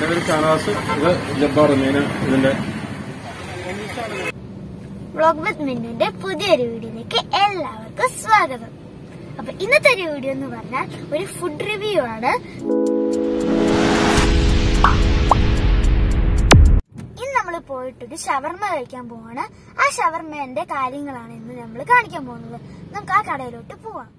പേര് ഷാനവാസ് ഇത് ജബ്ബാർ മീൻ ഇതിന്റെ വ്ളോഗ് വിത്ത് മിന്നുന്റെ പുതിയൊരു വീഡിയോയിലേക്ക് എല്ലാവർക്കും സ്വാഗതം അപ്പൊ ഇന്നത്തെ ഒരു വീഡിയോ എന്ന് പറഞ്ഞാൽ ഒരു ഫുഡ് റിവ്യൂ ആണ് ഇന്ന് നമ്മൾ പോയിട്ടൊരു ഷവർമ കഴിക്കാൻ പോവാണ് ആ ഷവർമേന്റെ കാര്യങ്ങളാണ് ഇന്ന് നമ്മൾ കാണിക്കാൻ പോകുന്നത് നമുക്ക് ആ കടയിലോട്ട് പോവാം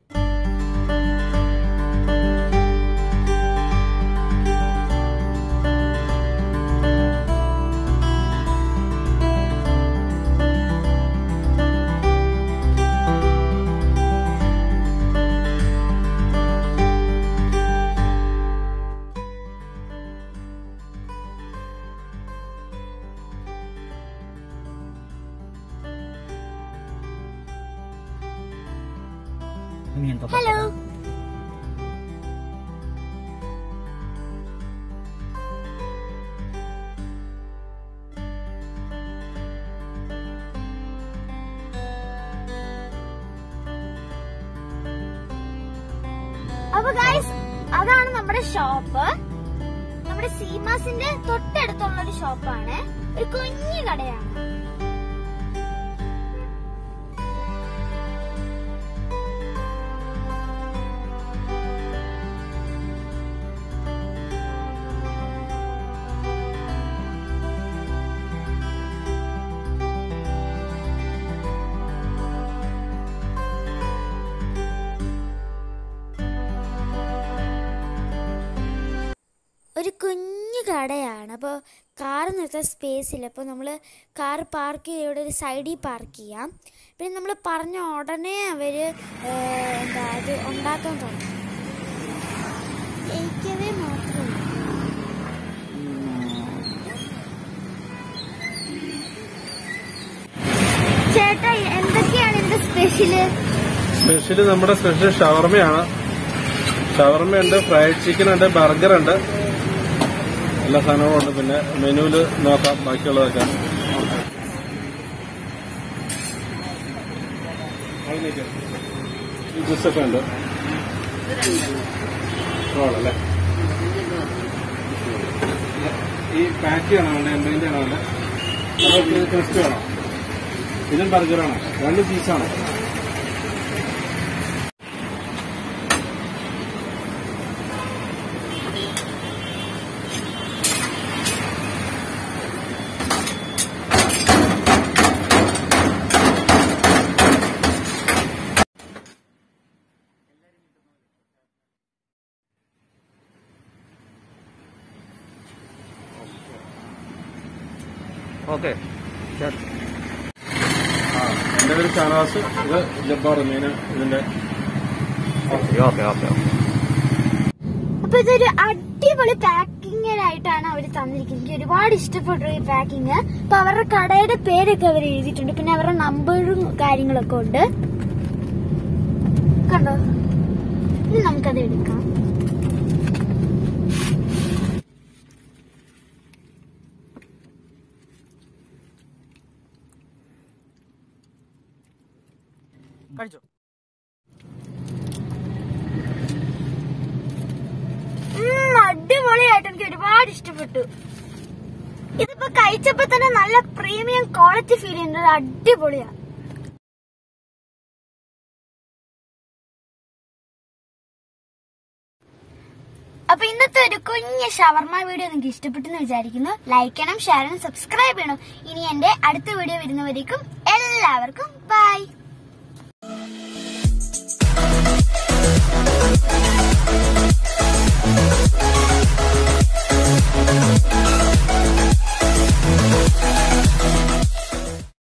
ഹലോ അപ്പൊ ഗൈസ് അതാണ് നമ്മുടെ ഷോപ്പ് നമ്മുടെ സീമാസിന്റെ തൊട്ടടുത്തുള്ള ഒരു ഷോപ്പാണ് ഒരു കുഞ്ഞു കടയാണ് ഒരു കുഞ്ഞു കടയാണ് അപ്പോൾ കാർ നിർത്താൻ സ്പേസ് ഇല്ല അപ്പോൾ നമ്മൾ കാർ പാർക്ക് ചെയ്ത് ഇവിടെ ഒരു സൈഡിൽ പാർക്ക് ചെയ്യാം പിന്നെ നമ്മൾ പറഞ്ഞ ഉടനെ അവർ എന്താ അത് ഉണ്ടാക്കാൻ തുടങ്ങും എനിക്കതേ മാത്രമേ ചേട്ടാ എന്തൊക്കെയാണ് ഇതിന്റെ സ്പെഷ്യല് സ്പെഷ്യൽ നമ്മുടെ സ്പെഷ്യൽ ഷവർമയാണ് ഷവർമ ഉണ്ട് ഫ്രൈഡ് ചിക്കൻ ഉണ്ട് ബർഗർ ഉണ്ട് എല്ലാ സാധനങ്ങളും ഉണ്ട് പിന്നെ മെനുവില് നോക്കാം ബാക്കിയുള്ളതൊക്കെ ഈ ജ്യൂസൊക്കെ ഉണ്ട് റോളല്ലേ ഈ പാറ്റി ആണോ വേണ്ടത് എന്തെങ്കിലും ആണോ വേണ്ടത് അതൊക്കെ ക്രിസ്പി ആണോ ഇതും ബർഗറാണോ രണ്ട് പീസാണോ ഓക്കെ ആ എന്റെ പേര് ഷാനവാസ് ഇത് ജബ്ബാർ മീൻ ഇതിന്റെ ഓക്കെ ഓക്കെ ഓക്കെ അപ്പൊ ഇതൊരു അടിപൊളി പാക്കിങ്ങിലായിട്ടാണ് അവർ തന്നിരിക്കുന്നത് എനിക്ക് ഒരുപാട് ഇഷ്ടപ്പെട്ടു ഈ പാക്കിങ് അപ്പൊ അവരുടെ കടയുടെ പേരൊക്കെ അവർ എഴുതിയിട്ടുണ്ട് പിന്നെ അവരുടെ നമ്പറും കാര്യങ്ങളൊക്കെ ഉണ്ട് കണ്ടോ ഇനി നമുക്കത് എടുക്കാം കഴിച്ചോ ഉം, അടിപൊളിയായിട്ട് എനിക്ക് ഒരുപാട് ഇഷ്ടപ്പെട്ടു ഇതിപ്പോ കഴിച്ചപ്പോ തന്നെ നല്ല പ്രീമിയം ക്വാളിറ്റി ഫീൽ ചെയ്യുന്നത് അടിപൊളിയാ അപ്പൊ ഇന്നത്തെ ഒരു കുഞ്ഞ് ഷവർമ വീഡിയോ നിങ്ങൾക്ക് ഇഷ്ടപ്പെട്ടെന്ന് വിചാരിക്കുന്നു ലൈക്ക് ചെയ്യണം ഷെയർ ചെയ്യണം സബ്സ്ക്രൈബ് ചെയ്യണം ഇനി എന്റെ അടുത്ത വീഡിയോ വരുന്നവരേക്കും എല്ലാവർക്കും ബൈ